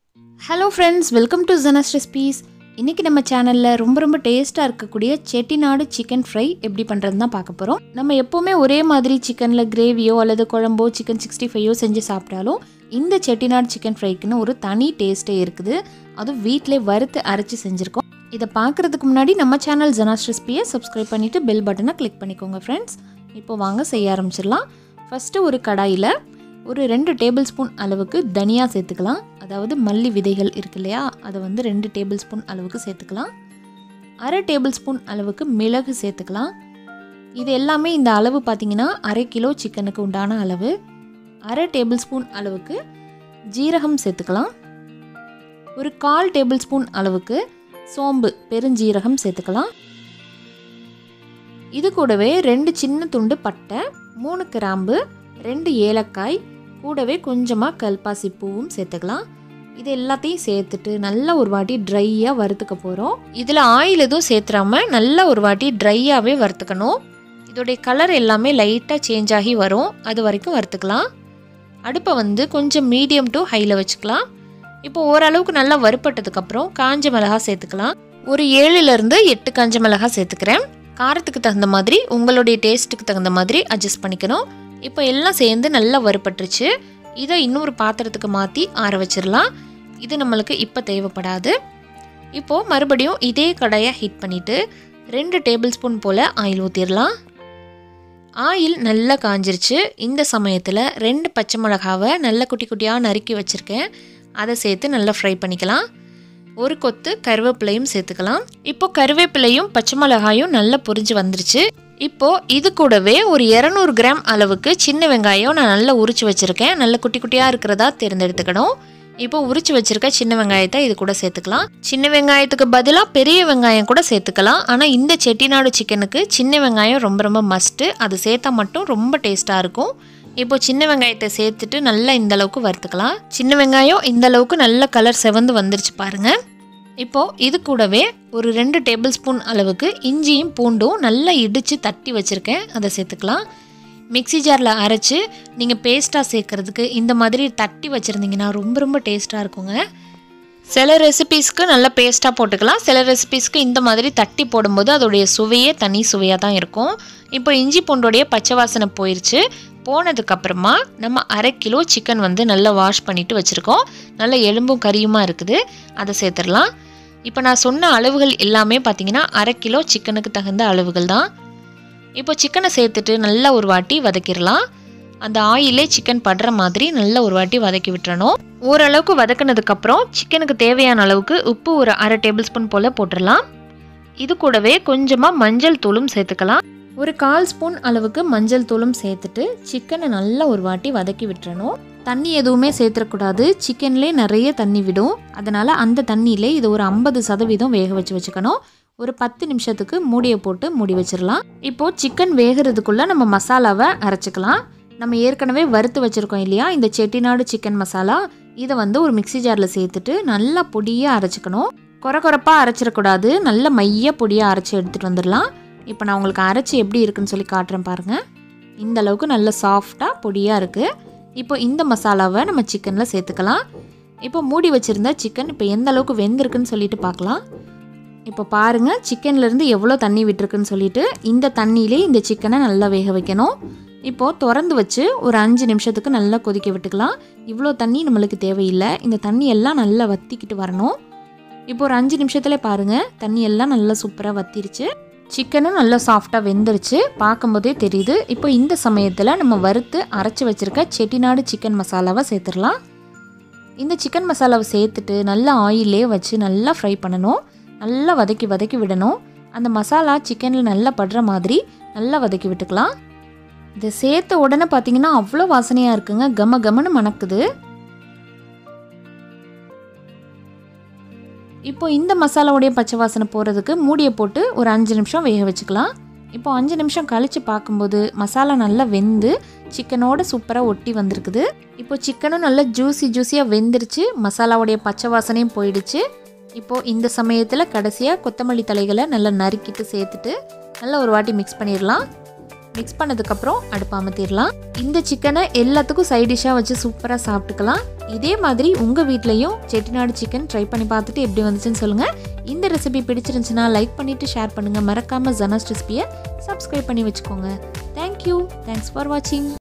hello friends welcome to Janas recipes இன்றைக்கி நம்ம சேனலில் ரொம்ப ரொம்ப டேஸ்ட்டாக இருக்கக்கூடிய செட்டிநாடு சிக்கன் ஃப்ரை எப்படி பண்ணுறதுன்னு தான் பார்க்க போகிறோம் நம்ம எப்போவுமே ஒரே மாதிரி சிக்கனில் கிரேவியோ அல்லது குழம்போ சிக்கன் சிக்ஸ்டி ஃபைவோ செஞ்சு சாப்பிட்டாலும் இந்த செட்டிநாடு சிக்கன் ஃப்ரைக்குன்னு ஒரு தனி டேஸ்ட்டே இருக்குது அதுவும் வீட்டிலே வறுத்து அரைச்சி செஞ்சுருக்கோம் இதை பார்க்குறதுக்கு முன்னாடி நம்ம சேனல் ஜனாஸ் ரெசிபியை சப்ஸ்கிரைப் பண்ணிவிட்டு பெல் பட்டனை கிளிக் பண்ணிக்கோங்க ஃப்ரெண்ட்ஸ் இப்போ வாங்க செய்ய ஆரம்பிச்சிடலாம் ஃபஸ்ட்டு ஒரு கடாயில் ஒரு ரெண்டு டேபிள் ஸ்பூன் அளவுக்கு தனியா சேர்த்துக்கலாம் அதாவது மல்லி விதைகள் இருக்கு இல்லையா அதை வந்து ரெண்டு டேபிள் ஸ்பூன் அளவுக்கு சேர்த்துக்கலாம் அரை டேபிள் ஸ்பூன் அளவுக்கு மிளகு சேர்த்துக்கலாம் இது எல்லாமே இந்த அளவு பார்த்தீங்கன்னா அரை கிலோ சிக்கனுக்கு உண்டான அளவு அரை டேபிள் ஸ்பூன் அளவுக்கு ஜீரகம் சேர்த்துக்கலாம் ஒரு கால் டேபிள் ஸ்பூன் அளவுக்கு சோம்பு பெருஞ்சீரகம் சேர்த்துக்கலாம் இது கூடவே ரெண்டு சின்ன துண்டு பட்டை மூணு கிராம்பு ரெண்டு ஏலக்காய் கூடவே கொஞ்சமாக கல்பாசி பூவும் சேர்த்துக்கலாம் இது எல்லாத்தையும் சேர்த்துட்டு நல்லா ஒரு வாட்டி ட்ரையாக வறுத்துக்க போகிறோம் இதில் ஆயில் எதுவும் சேர்த்துறாம நல்லா ஒரு வாட்டி ட்ரையாகவே வறுத்துக்கணும் இதோடைய கலர் எல்லாமே லைட்டாக சேஞ்ச் ஆகி வரும் அது வரைக்கும் வறுத்துக்கலாம் அடுப்பை வந்து கொஞ்சம் மீடியம் டு ஹையில் வச்சுக்கலாம் இப்போ ஓரளவுக்கு நல்லா வறுப்பட்டதுக்கப்புறம் காஞ்ச மிளகா சேர்த்துக்கலாம் ஒரு ஏழுலேருந்து எட்டு காஞ்ச மிளகா சேர்த்துக்கிறேன் காரத்துக்கு தகுந்த மாதிரி உங்களுடைய டேஸ்ட்டுக்கு தகுந்த மாதிரி அட்ஜஸ்ட் பண்ணிக்கணும் இப்போ எல்லாம் சேர்ந்து நல்லா வறுப்பட்டுருச்சு இதை இன்னொரு பாத்திரத்துக்கு மாற்றி ஆற வச்சிடலாம் இது நம்மளுக்கு இப்போ தேவைப்படாது இப்போது மறுபடியும் இதே கடாயை ஹீட் பண்ணிவிட்டு ரெண்டு டேபிள் ஸ்பூன் போல் ஆயில் ஊற்றிடலாம் ஆயில் நல்லா காஞ்சிருச்சு இந்த சமயத்தில் ரெண்டு பச்சை மிளகாவை நல்ல குட்டி குட்டியாக நறுக்கி வச்சுருக்கேன் அதை சேர்த்து நல்லா ஃப்ரை பண்ணிக்கலாம் ஒரு கொத்து கருவேப்பிலையும் சேர்த்துக்கலாம் இப்போ கருவேப்பிலையும் பச்சை மிளகாயும் நல்லா பொரிஞ்சு வந்துருச்சு இப்போ இது கூடவே ஒரு இரநூறு கிராம் அளவுக்கு சின்ன வெங்காயம் நான் நல்லா உரிச்சு வச்சுருக்கேன் நல்ல குட்டி குட்டியாக இருக்கிறதா தேர்ந்தெடுத்துக்கணும் இப்போ உரிச்சு வச்சிருக்க சின்ன வெங்காயத்தை இது கூட சேர்த்துக்கலாம் சின்ன வெங்காயத்துக்கு பதிலாக பெரிய வெங்காயம் கூட சேர்த்துக்கலாம் ஆனால் இந்த செட்டிநாடு சிக்கனுக்கு சின்ன வெங்காயம் ரொம்ப ரொம்ப மஸ்ட்டு அது சேர்த்தா மட்டும் ரொம்ப டேஸ்ட்டாக இருக்கும் இப்போ சின்ன வெங்காயத்தை சேர்த்துட்டு நல்லா இந்த அளவுக்கு வறுத்துக்கலாம் சின்ன வெங்காயம் இந்த அளவுக்கு நல்ல கலர் செவந்து வந்துருச்சு பாருங்க இப்போ இது கூடவே ஒரு ரெண்டு டேபிள் ஸ்பூன் அளவுக்கு இஞ்சியும் பூண்டும் நல்லா இடித்து தட்டி வச்சுருக்கேன் அதை சேர்த்துக்கலாம் மிக்ஸி ஜாரில் அரைச்சி நீங்கள் பேஸ்ட்டாக சேர்க்குறதுக்கு இந்த மாதிரி தட்டி வச்சுருந்தீங்கன்னா ரொம்ப ரொம்ப டேஸ்ட்டாக இருக்குங்க சில ரெசிபீஸ்க்கு நல்லா பேஸ்ட்டாக போட்டுக்கலாம் சில ரெசிபீஸ்க்கு இந்த மாதிரி தட்டி போடும்போது அதோடைய சுவையே தனி சுவையாக தான் இருக்கும் இப்போ இஞ்சி பூண்டோடைய பச்சை வாசனை போயிடுச்சு போனதுக்கப்புறமா நம்ம அரை கிலோ சிக்கன் வந்து நல்லா வாஷ் பண்ணிவிட்டு வச்சுருக்கோம் நல்ல எலும்பும் கறியுமா இருக்குது அதை சேர்த்துடலாம் இப்போ நான் சொன்ன அளவுகள் எல்லாமே பார்த்தீங்கன்னா அரை கிலோ சிக்கனுக்கு தகுந்த அளவுகள் தான் இப்போ சிக்கனை சேர்த்துட்டு நல்லா ஒரு வாட்டி வதக்கிடலாம் அந்த ஆயிலே சிக்கன் படுற மாதிரி நல்லா ஒரு வாட்டி வதக்கி விட்டுறணும் ஓரளவுக்கு வதக்கினதுக்கப்புறம் சிக்கனுக்கு தேவையான அளவுக்கு உப்பு ஒரு அரை டேபிள் ஸ்பூன் போல் போட்டுடலாம் இது கூடவே கொஞ்சமாக மஞ்சள் தூளும் சேர்த்துக்கலாம் ஒரு கால் ஸ்பூன் அளவுக்கு மஞ்சள் தூளும் சேர்த்துட்டு சிக்கனை நல்லா ஒரு வாட்டி வதக்கி விட்டுறணும் தண்ணி எதுவுமே சேர்த்துடக்கூடாது சிக்கன்லேயே நிறைய தண்ணி விடும் அதனால் அந்த தண்ணியிலே இது ஒரு ஐம்பது சதவீதம் வேக வச்சு வச்சுக்கணும் ஒரு பத்து நிமிஷத்துக்கு மூடியை போட்டு மூடி வச்சிடலாம் இப்போது சிக்கன் வேகிறதுக்குள்ளே நம்ம மசாலாவை அரைச்சிக்கலாம் நம்ம ஏற்கனவே வறுத்து வச்சுருக்கோம் இல்லையா இந்த செட்டிநாடு சிக்கன் மசாலா இதை வந்து ஒரு மிக்சி ஜாரில் சேர்த்துட்டு நல்லா பொடியாக அரைச்சிக்கணும் குறை குறைப்பாக அரைச்சிடக்கூடாது நல்ல மைய பொடியாக அரைச்சி எடுத்துகிட்டு வந்துடலாம் இப்போ நான் உங்களுக்கு அரைச்சி எப்படி இருக்குன்னு சொல்லி காட்டுறேன் பாருங்கள் இந்த அளவுக்கு நல்ல சாஃப்டாக பொடியாக இருக்குது இப்போ இந்த மசாலாவை நம்ம சிக்கனில் சேர்த்துக்கலாம் இப்போ மூடி வச்சுருந்த சிக்கன் இப்போ எந்த அளவுக்கு வெந்திருக்குன்னு சொல்லிட்டு பார்க்கலாம் இப்போ பாருங்கள் சிக்கன்லேருந்து எவ்வளோ தண்ணி விட்டுருக்குன்னு சொல்லிட்டு இந்த தண்ணியிலே இந்த சிக்கனை நல்லா வேக வைக்கணும் இப்போது திறந்து வச்சு ஒரு அஞ்சு நிமிஷத்துக்கு நல்லா கொதிக்க விட்டுக்கலாம் இவ்வளோ தண்ணி நம்மளுக்கு தேவையில்லை இந்த தண்ணி எல்லாம் நல்லா வத்திக்கிட்டு வரணும் இப்போ ஒரு அஞ்சு நிமிஷத்துல பாருங்கள் தண்ணி எல்லாம் நல்லா சூப்பராக வத்திருச்சு சிக்கனும் நல்லா சாஃப்டாக வெந்துருச்சு பார்க்கும்போதே தெரியுது இப்போ இந்த சமயத்தில் நம்ம வறுத்து அரைச்சி வச்சுருக்க செட்டிநாடு சிக்கன் மசாலாவை சேர்த்துடலாம் இந்த சிக்கன் மசாலாவை சேர்த்துட்டு நல்லா ஆயிலே வச்சு நல்லா ஃப்ரை பண்ணணும் நல்லா வதக்கி வதக்கி விடணும் அந்த மசாலா சிக்கனில் நல்லா படுற மாதிரி நல்லா வதக்கி விட்டுக்கலாம் இதை சேர்த்த உடனே பார்த்தீங்கன்னா அவ்வளோ வாசனையாக இருக்குங்க கம கமன்னு மணக்குது இப்போ இந்த மசாலாவுடைய பச்சை வாசனை போகிறதுக்கு மூடியை போட்டு ஒரு அஞ்சு நிமிஷம் வேக வச்சுக்கலாம் இப்போ அஞ்சு நிமிஷம் கழித்து பார்க்கும்போது மசாலா நல்லா வெந்து சிக்கனோட சூப்பராக ஒட்டி வந்திருக்குது இப்போ சிக்கனும் நல்லா ஜூஸி ஜூஸியாக வெந்துருச்சு மசாலாவுடைய பச்சை வாசனையும் போயிடுச்சு இப்போது இந்த சமயத்தில் கடைசியாக கொத்தமல்லி தலைகளை நல்லா நறுக்கிட்டு சேர்த்துட்டு நல்லா ஒரு வாட்டி மிக்ஸ் பண்ணிடலாம் மிக்ஸ் பண்ணதுக்கப்புறம் அடுப்பு அமர்த்திடலாம் இந்த சிக்கனை எல்லாத்துக்கும் சைட் டிஷ்ஷாக வச்சு சூப்பராக சாப்பிட்டுக்கலாம் இதே மாதிரி உங்கள் வீட்லேயும் செட்டிநாடு சிக்கன் ட்ரை பண்ணி பார்த்துட்டு எப்படி வந்துச்சுன்னு சொல்லுங்கள் இந்த ரெசிபி பிடிச்சிருந்துச்சுன்னா லைக் பண்ணிவிட்டு ஷேர் பண்ணுங்கள் மறக்காமல் ஜனாஸ் ரெசிபியை சப்ஸ்கிரைப் பண்ணி வச்சுக்கோங்க தேங்க்யூ தேங்க்ஸ் ஃபார் வாட்சிங்